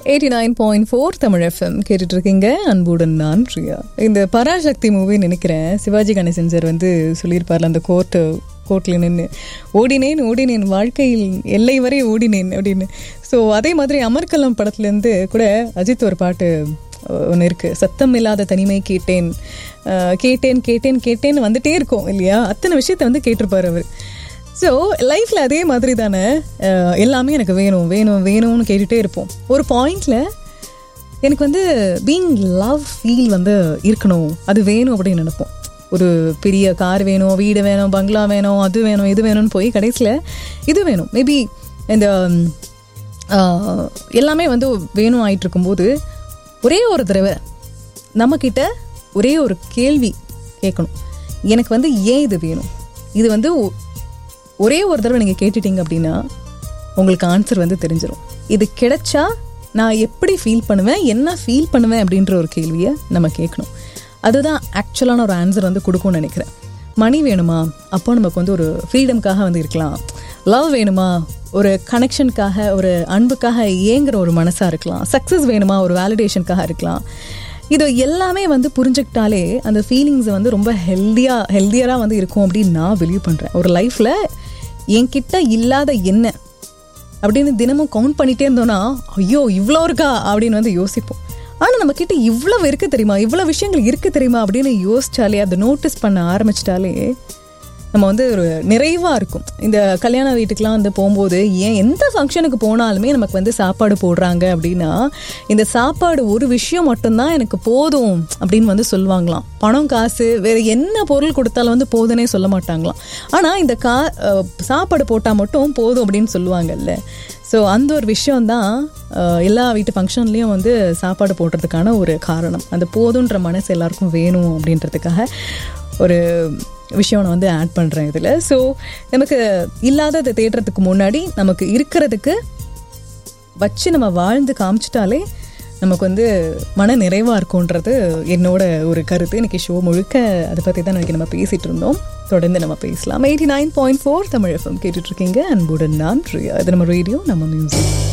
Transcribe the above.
eighty nine point four Tamil FM கேட்டுட்டு இருக்கீங்க அன்புடன் நான் பிரியா இந்த பராசக்தி மூவி நினைக்கிறேன் சிவாஜி கணேசன் சார் வந்து சொல்லியிருப்பார்ல அந்த கோர்ட்டு கோர்ட்டில் நின்று ஓடினேன் ஓடினேன் வாழ்க்கையில் எல்லை வரை ஓடினேன் அப்படின்னு ஸோ அதே மாதிரி அமர்கலம் படத்துலேருந்து கூட அஜித் ஒரு பாட்டு ஒன்று இருக்குது சத்தம் இல்லாத தனிமை கேட்டேன் அஹ், கேட்டேன் கேட்டேன் கேட்டேன்னு வந்துட்டே இருக்கும் இல்லையா அத்தனை விஷயத்த வந்து கேட்டிருப்பார் அவர் ஸோ லைஃப்பில் அதே மாதிரி தானே அஹ், எல்லாமே எனக்கு வேணும் வேணும் வேணும்னு கேட்டுகிட்டே இருப்போம் ஒரு பாயிண்டில் எனக்கு வந்து பீங் லவ் ஃபீல் வந்து இருக்கணும் அது வேணும் அப்படின்னு நினைப்போம் ஒரு பெரிய கார் வேணும் வீடு வேணும் பங்களா வேணும் அது வேணும் இது வேணும்னு போய் கடைசியில் இது வேணும் மேபி இந்த ம், ஆஹ், எல்லாமே வந்து வேணும் ஆயிட்டு இருக்கும்போது ஒரே ஒரு தடவை நம்மக்கிட்ட ஒரே ஒரு கேள்வி கேட்கணும் எனக்கு வந்து ஏன் இது வேணும் இது வந்து ஒ- ஒரே ஒரு தடவை நீங்கள் கேட்டுட்டீங்க அப்படின்னா உங்களுக்கு ஆன்சர் வந்து தெரிஞ்சிடும் இது கிடைச்சா நான் எப்படி ஃபீல் பண்ணுவேன் என்ன ஃபீல் பண்ணுவேன் அப்படின்ற ஒரு கேள்வியை நம்ம கேட்கணும் அதுதான் ஆக்சுவலான ஒரு ஆன்சர் வந்து கொடுக்கும்னு நினைக்கிறேன் மணி வேணுமா அப்போ நமக்கு வந்து ஒரு ஃப்ரீடம்காக வந்து இருக்கலாம் லவ் வேணுமா ஒரு கனெக்ஷனுக்காக ஒரு அன்புக்காக ஏங்குற ஒரு மனசாக இருக்கலாம் சக்ஸஸ் வேணுமா ஒரு வேலிடேஷனுக்காக இருக்கலாம் இது எல்லாமே வந்து புரிஞ்சுக்கிட்டாலே அந்த ஃபீலிங்ஸ் வந்து ரொம்ப ஹெல்த்தியாக ஹெல்த்தியராக வந்து இருக்கும் அப்படின்னு நான் பிலீவ் பண்ணுறேன் ஒரு லைஃப்பில் என்கிட்ட இல்லாத என்ன அப்படின்னு தினமும் கவுண்ட் பண்ணிட்டே இருந்தோம்னா ஐயோ இவ்வளோ இருக்கா அப்படின்னு வந்து யோசிப்போம் ஆனால் நம்ம கிட்ட இவ்வளவு இருக்கு தெரியுமா இவ்வளோ விஷயங்கள் இருக்கு தெரியுமா அப்படின்னு யோசிச்சாலே அதை நோட்டீஸ் பண்ண ஆரம்பிச்சிட்டாலே நம்ம வந்து ஒரு நிறைவாக இருக்கும் இந்த கல்யாண வீட்டுக்கெலாம் வந்து போகும்போது ஏன் எந்த ஃபங்க்ஷனுக்கு போனாலுமே நமக்கு வந்து சாப்பாடு போடுறாங்க அப்படின்னா இந்த சாப்பாடு ஒரு விஷயம் மட்டும்தான் எனக்கு போதும் அப்படின்னு வந்து சொல்லுவாங்களாம் பணம் காசு வேறு என்ன பொருள் கொடுத்தாலும் வந்து போதுனே சொல்ல மாட்டாங்களாம் ஆனால் இந்த கா அஹ், சாப்பாடு போட்டால் மட்டும் போதும் அப்படின்னு சொல்லுவாங்கல்ல ஸோ அந்த ஒரு விஷயம்தான் அஹ், எல்லா வீட்டு ஃபங்க்ஷன்லேயும் வந்து சாப்பாடு போடுறதுக்கான ஒரு காரணம் அந்த போதுன்ற மனசு எல்லாருக்கும் வேணும் அப்படின்றதுக்காக ஒரு விஷயம் நான் வந்து ஆட் பண்ணுறேன் இதில் ஸோ நமக்கு இல்லாததை தேடுறதுக்கு முன்னாடி நமக்கு இருக்கிறதுக்கு வச்சு நம்ம வாழ்ந்து காமிச்சிட்டாலே நமக்கு வந்து மன நிறைவாக இருக்கும்ன்றது என்னோட ஒரு கருத்து இன்னைக்கு ஷோ முழுக்க அதை பற்றி தான் இன்னைக்கு நம்ம பேசிகிட்டு இருந்தோம் தொடர்ந்து நம்ம பேசலாம் eighty nine point four Tamil FM கேட்டுட்ருக்கீங்க அன்புடன் நான் பிரியா இது நம்ம ரேடியோ நம்ம மியூசிக்